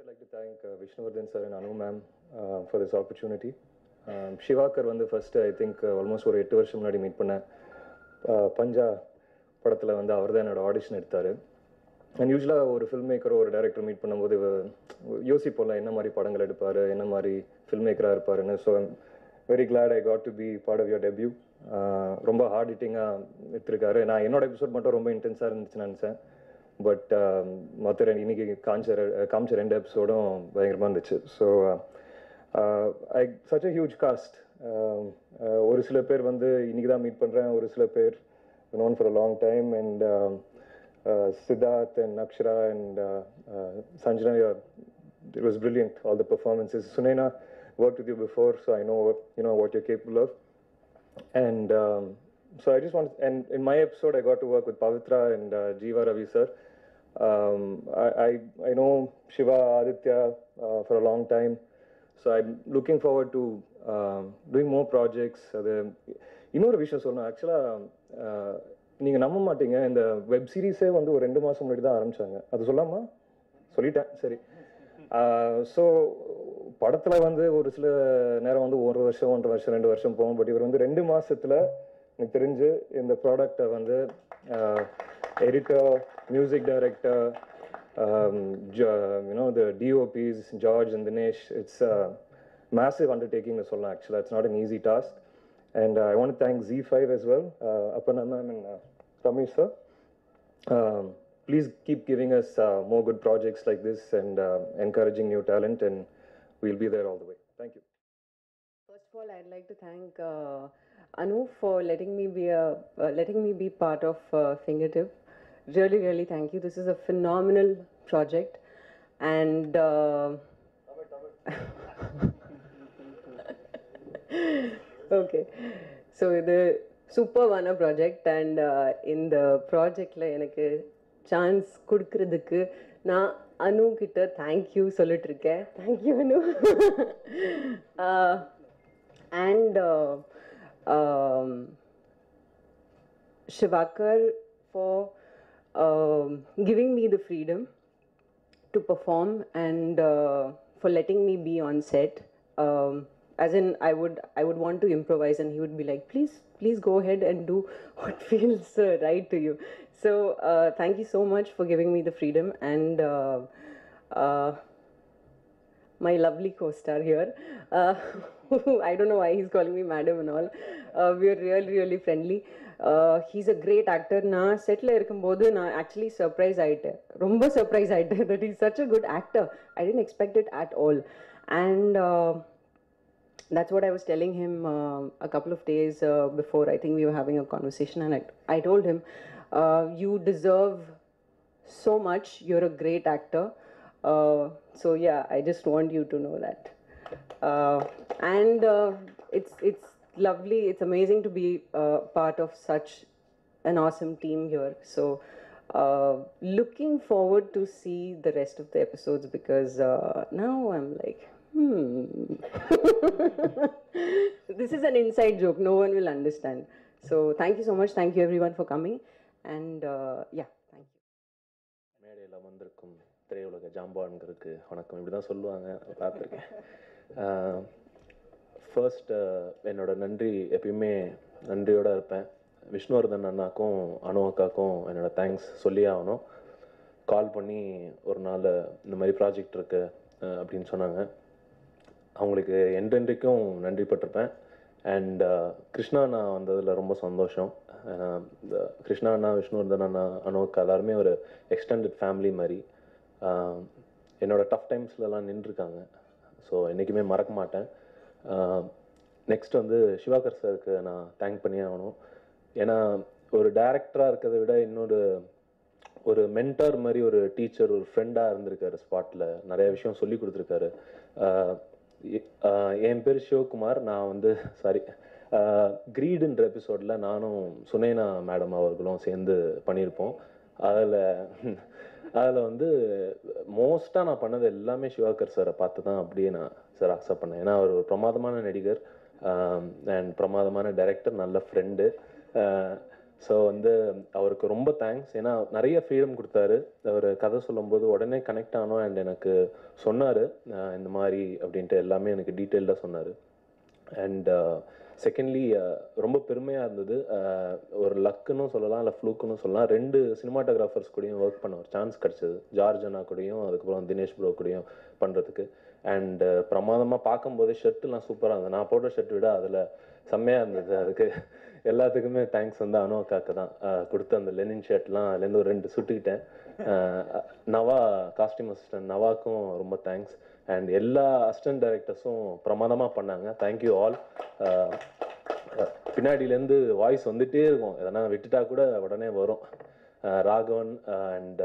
I'd like to thank uh, Vishnuvardhan sir and Anu ma'am uh, for this opportunity. Um, ஷிவாக்கர் வந்து first I think almost ஒரு எட்டு வருஷம் முன்னாடி meet பண்ணேன் Uh, பஞ்சா படத்தில் வந்து அவர் தான் என்னோட ஆடிஷன் எடுத்தார் அண்ட் யூஸ்வலாக ஒரு ஃபில்ம் மேக்கரோ ஒரு டைரக்டர் மீட் பண்ணும்போது இவ- யோசிப்போம்ல என்ன மாதிரி படங்கள் எடுப்பார் என்ன மாதிரி ஃபில்ம் மேக்கராக இருப்பாருன்னு so very glad I got to be part of your debut ரொம்ப ஹார்ட் ஹிட்டிங்காக எடுத்திருக்காரு நான் என்னோட எபிசோட் மட்டும் ரொம்ப இன்டென்ஸாக இருந்துச்சுன்னு நினச்சேன் பட் மற்ற ரெண்டு இன்னைக்கு காமிச்ச ரெ- காமிச்ச ரெண்டு எபிசோடும் பயங்கரமாக இருந்துச்சு so I such a huge cast ஒரு சில பேர் வந்து இன்னைக்கு தான் மீட் பண்ணுறேன் ஒரு சில பேர் known for a long time and um, uh, Siddharth and Akshara and uh, uh, Sanjana, yeah, it was brilliant, all the performances. Sunaina worked with you before, so I know what, you know what you're capable of. And um, so I just want, and in my episode, I got to work with Pavitra and uh, Jeeva Ravi sir. Um, I, I, I know Shiva Aditya uh, for a long time, so I'm looking forward to um, doing more projects. அது இன்னொரு விஷயம் சொல்லணும் ஆக்சுவலாக நீங்கள் நம்ப மாட்டீங்க இந்த web சீரிஸே வந்து ஒரு ரெண்டு மாதம் முன்னாடி தான் ஆரம்பிச்சாங்க அது சொல்லாமா சொல்லிட்டேன் சரி ஸோ படத்தில் வந்து ஒரு சில நேரம் வந்து ஒரு வருஷம் ஒன்றரை வருஷம் ரெண்டு வருஷம் போகும் பட் இவர் வந்து ரெண்டு மாசத்துல எனக்கு தெரிஞ்சு இந்த ப்ராடக்டை வந்து editor music director you know the DOPs George and Dinesh it's massive undertaking to சொல்லலாம் actually it's not an easy task and uh, I want to thank Z5 as well uh, Aparna ma'am and uh, Ramesh sir um, please keep giving us uh, more good projects like this and uh, encouraging new talent and we'll be there all the way thank you First of all, I'd like to thank uh, Anu for letting me be a uh, letting me be part of uh, Fingertip. Really, really thank you. This is a phenomenal project, and uh, okay, so இது சூப்பர்வான project and இந்த ப்ராஜெக்டில் எனக்கு chance கொடுக்கறதுக்கு நான் அனு கிட்ட thank you சொல்லிட்டு இருக்கேன் thank you Anu and Shivakar for um, giving me the freedom to perform and uh, for letting me be on set. Um, as in, I would I would want to improvise, and he would be like, "Please, please go ahead and do what feels uh, right to you." So, uh, thank you so much for giving me the freedom and. Uh, uh, my lovely co-star here. Uh, I don't know why he's calling me madam and all. Uh, we are really, really friendly. Uh, he's a great actor. நான் செட்டில் இருக்கும்போது நான் actually surprise ஆயிட்டேன் ரொம்ப surprise ஆயிட்டேன் that is such a good actor I didn't expect it at all and that's what I was telling him uh, a couple of days uh, before. I think we were having a conversation, and I, I told him, uh, You deserve so much. You're a great actor. Uh, so yeah, I just want you to know that. Uh, and uh, it's it's lovely. It's amazing to be uh, part of such an awesome team here. So. Uh, looking forward to see the rest of the episodes because uh, now I'm like, hmm. this is an inside joke. No one will understand. So thank you so much. Thank you everyone for coming. And uh, yeah, thank you. மேடையில் வந்திருக்கும் திரையுலக ஜாம்பான்களுக்கு வணக்கம் இப்படி தான் சொல்லுவாங்க பார்த்துருக்கேன் first என்னோட நன்றி எப்பயுமே நன்றியோடு இருப்பேன் விஷ்ணுவர்தன் அண்ணாக்கும் அனு அக்காக்கும் என்னோட தேங்க்ஸ் சொல்லியே ஆகணும் கால் பண்ணி ஒரு நாள் இந்த மாதிரி ப்ராஜெக்ட் இருக்கு அஹ், அப்படின்னு சொன்னாங்க அவங்களுக்கு என்றென்றைக்கும் நன்றி பட்டிருப்பேன் அண்ட் கிருஷ்ணா அண்ணா வந்ததில் ரொம்ப சந்தோஷம் ஏன்னா, இந்த கிருஷ்ணா அண்ணா விஷ்ணுவர்தன் அண்ணா அனுக்கு எல்லாருமே ஒரு எக்ஸ்டெண்டட் ஃபேமிலி மாதிரி ஆஹ், என்னோட டஃப் டைம்ஸ்லலாம் நின்றுருக்காங்க ஸோ என்றைக்குமே மறக்க மாட்டேன் நெக்ஸ்ட் வந்து சிவாகர் சாருக்கு நான் தேங்க் பண்ணியே ஆகணும் ஏன்னா ஒரு டேரக்டராக இருக்கிறத விட இன்னொரு ஒரு மென்டார் மாதிரி ஒரு டீச்சர் ஒரு ஃப்ரெண்டாக இருந்திருக்காரு ஸ்பாட்டில் நிறைய விஷயம் சொல்லி கொடுத்துருக்காரு ஆஹ் எ- ஆஹ் என் பேர் சிவகுமார் நான் வந்து சாரி கிரீடுன்ற எபிசோடில் நானும் சுனேனா மேடம் அவர்களும் சேர்ந்து பண்ணியிருப்போம் அதில் அதில் வந்து மோஸ்ட்டாக நான் பண்ணது எல்லாமே சிவாகர் சாரை பார்த்து தான் அப்படியே நான் சார் அக்செப்ட் பண்ணேன் ஏன்னா அவர் ஒரு பிரமாதமான நடிகர் அண்ட் பிரமாதமான டைரக்டர் நல்ல ஃப்ரெண்டு ஸோ வந்து அவருக்கு ரொம்ப தேங்க்ஸ் ஏன்னா நிறைய ஃப்ரீடம் கொடுத்தாரு அவர் கதை சொல்லும்போது உடனே கனெக்ட் ஆனோம் அண்ட் எனக்கு சொன்னார் இந்த மாதிரி அப்படின்ட்டு எல்லாமே எனக்கு டீட்டெயில்டாக சொன்னார் அண்ட் செகண்ட்லி ரொம்ப பெருமையாக இருந்தது Uh, ஒரு லக்குன்னு சொல்லலாம் இல்லை ஃப்ளூக்குன்னு சொல்லலாம் ரெண்டு சினிமாட்டோகிராஃபர்ஸ் கூடயும் ஒர்க் பண்ண ஒரு சான்ஸ் கிடச்சிது ஜார்ஜ் அண்ணா கூடயும் அதுக்கப்புறம் தினேஷ் ப்ரோ கூடயும் பண்ணுறதுக்கு அண்ட் பிரமாதமாக பார்க்கும்போதே ஷர்ட்டுலாம் சூப்பராக இருந்தது நான் போட்ட ஷர்ட் விட அதில் செம்மையாக இருந்தது அதுக்கு எல்லாத்துக்குமே தேங்க்ஸ் வந்து அனு அக்காக்கு தான் Uh, கொடுத்த அந்த லெனின் ஷர்ட்லாம் அதுலேருந்து ஒரு ரெண்டு சுட்டுக்கிட்டேன் Uh, நவா காஸ்டியூம் அசிஸ்டன்ட் நவாக்கும் ரொம்ப தேங்க்ஸ் அண்ட் எல்லா அசிஸ்டன்ட் டைரக்டர்ஸும் பிரமாதமாக பண்ணாங்க தேங்க்யூ ஆல் பின்னாடியிலேருந்து வாய்ஸ் வந்துட்டே இருக்கும் எதனா விட்டுட்டா கூட உடனே வரும் அஹ் ராகவன் அண்ட்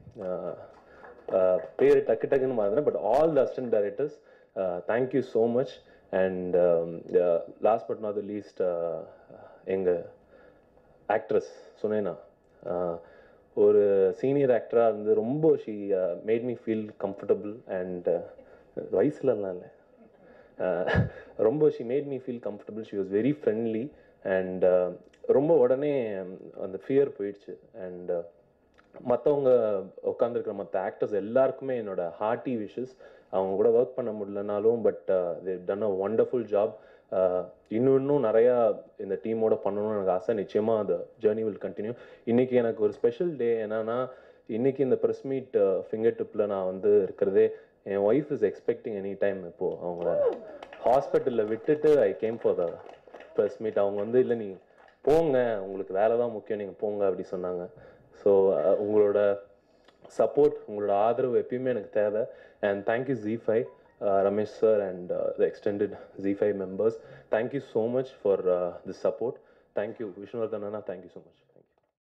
பேர் டக்கு டக்குன்னு மாதிரி but all the assistant directors thank you so much and last but not the least எங்கள் ஆக்ட்ரஸ் சுனேனா அஹ் ஒரு சீனியர் ஆக்டராக இருந்து ரொம்ப she made me feel comfortable and வயசுலலாம் இல்லை அஹ் ரொம்ப she made me feel comfortable she was very friendly and ரொம்ப உடனே அந்த ஃபியர் போயிடுச்சு அண்ட் மற்றவங்க உட்காந்துருக்கிற மற்ற ஆக்டர்ஸ் எல்லாருக்குமே என்னோட ஹார்ட்டி விஷஸ் அவங்க கூட ஒர்க் பண்ண முடியலனாலும் but they done a wonderful job இன்னும் இன்னும் நிறையா இந்த டீமோட பண்ணணும்னு எனக்கு ஆசை நிச்சயமாக அந்த ஜேர்னி வில் கண்டினியூ இன்றைக்கி எனக்கு ஒரு ஸ்பெஷல் டே என்னன்னா இன்னைக்கு இந்த ப்ரெஸ் மீட் ஃபிங்கர் டிப்பில் நான் வந்து இருக்கிறதே என் wife is expecting any time இப்போது அவங்கள ஹாஸ்பிட்டலில் விட்டுட்டு I came for the press meet அவங்க வந்து இல்லை நீ போங்க உங்களுக்கு வேலை தான் முக்கியம் நீங்கள் போங்க அப்படி சொன்னாங்க ஸோ உங்களோட சப்போர்ட் உங்களோட ஆதரவு எப்பயுமே எனக்கு தேவை and thank you G five Ramesh sir and the extended G five members thank you so much for this support thank you Vishnuvardhan அண்ணா தேங்க்யூ ஸோ மச் தேங்க்யூ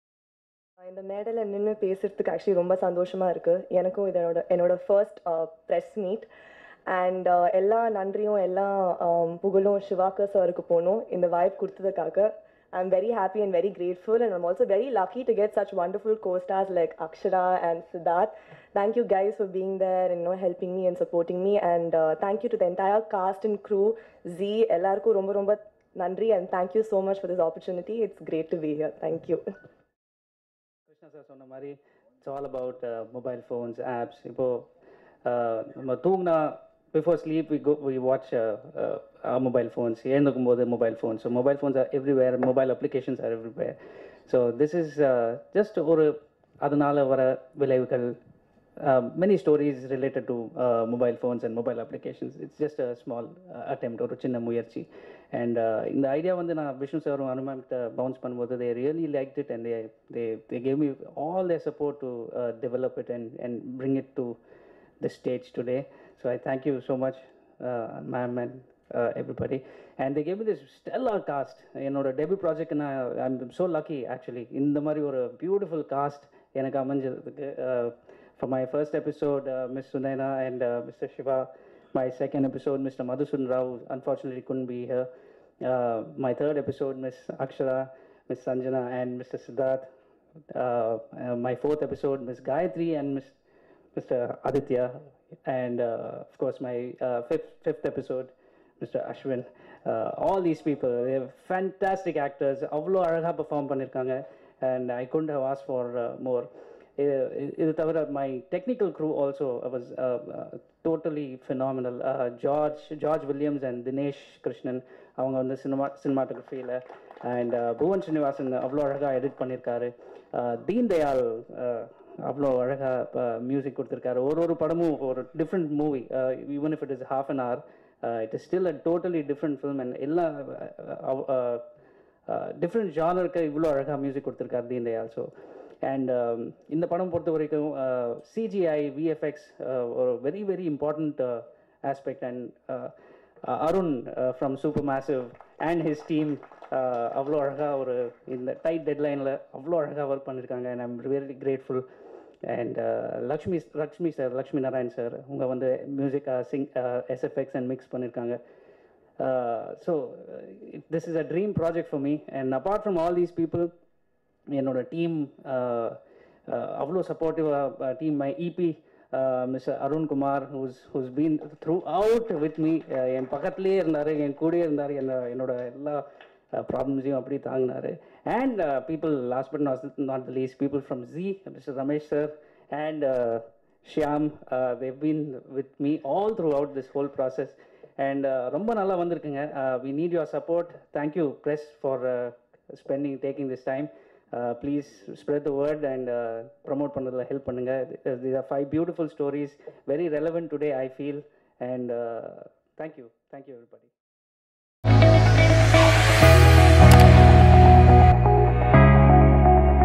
இந்த மேடையில் நின்று பேசுறதுக்கு ஆக்சுவலி ரொம்ப சந்தோஷமாக இருக்குது எனக்கும் இதனோட என்னோட ஃபர்ஸ்ட் ப்ரெஸ் மீட் அண்ட் எல்லா நன்றியும் எல்லா um, புகழும் சிவாக்கர் சாருக்கு போகணும் இந்த வாய்ப்பு கொடுத்ததுக்காக I'm very happy and very grateful and I'm also very lucky to get such wonderful co-stars like Akshara and Siddharth. Thank you guys for being there and you know helping me and supporting me and uh, thank you to the entire cast and crew. Z, எல்லாருக்கும் ரொம்ப ரொம்ப நன்றி and thank you so much for this opportunity. It's great to be here. Thank you. Krishna sir சொன்ன மாதிரி it's all about mobile phones apps இப்போது நம்ம தூங்கினா before sleep we go we watch mobile phones எழுந்துக்கும் போது mobile phones so mobile phones are everywhere mobile applications are everywhere so this is just ஒரு அதனால் வர விளைவுகள் many stories related to mobile phones and mobile applications it's just a small attempt ஒரு சின்ன முயற்சி and இந்த ஐடியா வந்து நான் விஷ்ணு சாரும் அனுமான்கிட்ட பவுன்ஸ் பண்ணும்போது they really like it and they they they gave me all their support to develop it and and bring it to the stage today so I thank you so much ma'am and everybody and they gave this stellar cast என்னோட debut project நான் I'm so lucky actually இந்த மாதிரி ஒரு beautiful cost எனக்கு அமைஞ்சதுக்கு for my first episode, uh, Ms. Sunaina and uh, Mr. Shiva. My second episode, Mr. Madhusun Rao, unfortunately couldn't be here. Uh, my third episode, Ms. Akshara, Ms. Sanjana, and Mr. Siddharth. Uh, uh, my fourth episode, Ms. Gayatri and Ms. Mr. Aditya. And uh, of course, my uh, fifth, fifth episode, Mr. Ashwin. Uh, all these people, they're fantastic actors. அவ்வளோ அழகாக perform பண்ணியிருக்காங்க and I couldn't have asked for uh, more. இது இது தவிர my technical crew also was totally phenomenal George George Williams and Dinesh Krishnan அவங்க வந்து cinema சினிமாட்டோகிராஃபியில் and Bhuvan Srinivasan அவ்வளோ அழகாக எடிட் பண்ணியிருக்காரு தீன் தயாள் அவ்வளோ அழகாக மியூசிக் கொடுத்துருக்காரு ஒரு ஒரு படமும் ஒரு different movie even if it is half an hour it is still a totally different film and எல்லா டிஃப்ரெண்ட் ஜானருக்கு இவ்வளோ அழகாக மியூசிக் கொடுத்துருக்காரு தீன் தயாள் ஸோ அண்ட் இந்த படம் பொறுத்த வரைக்கும் சிஜிஐ விஎஃப்எக்ஸ் ஒரு very very important aspect and Arun from Super Massive and his team அவ்வளோ அழகாக ஒரு இந்த டைட் டெட்லைனில் அவ்வளோ அழகாக ஒர்க் பண்ணியிருக்காங்க and I'm very grateful and Lakshmi Lakshmi sir Lakshmi Narayan sir உங்க வந்து music sync SFX and mix பண்ணியிருக்காங்க so this is a dream project for me and apart from all these people என்னோட டீம் அவ்வளோ சப்போர்ட்டிவாக team my EP Mr Arunkumar who's who's been throughout with me என் பக்கத்துலேயே இருந்தார் என் கூடயே இருந்தார் என்ன என்னோட எல்லா ப்ராப்ளம்ஸையும் அப்படி தாங்கினாரு and people last but not not the least people from G Mr Ramesh sir and Shyam Dev been with me all throughout this whole process and ரொம்ப நல்லா வந்திருக்குங்க we need your support thank you press for spending taking this time please spread the word and promote பண்ணதில் help பண்ணுங்கள் the are five beautiful stories very relevant today I feel and thank you thank you everybody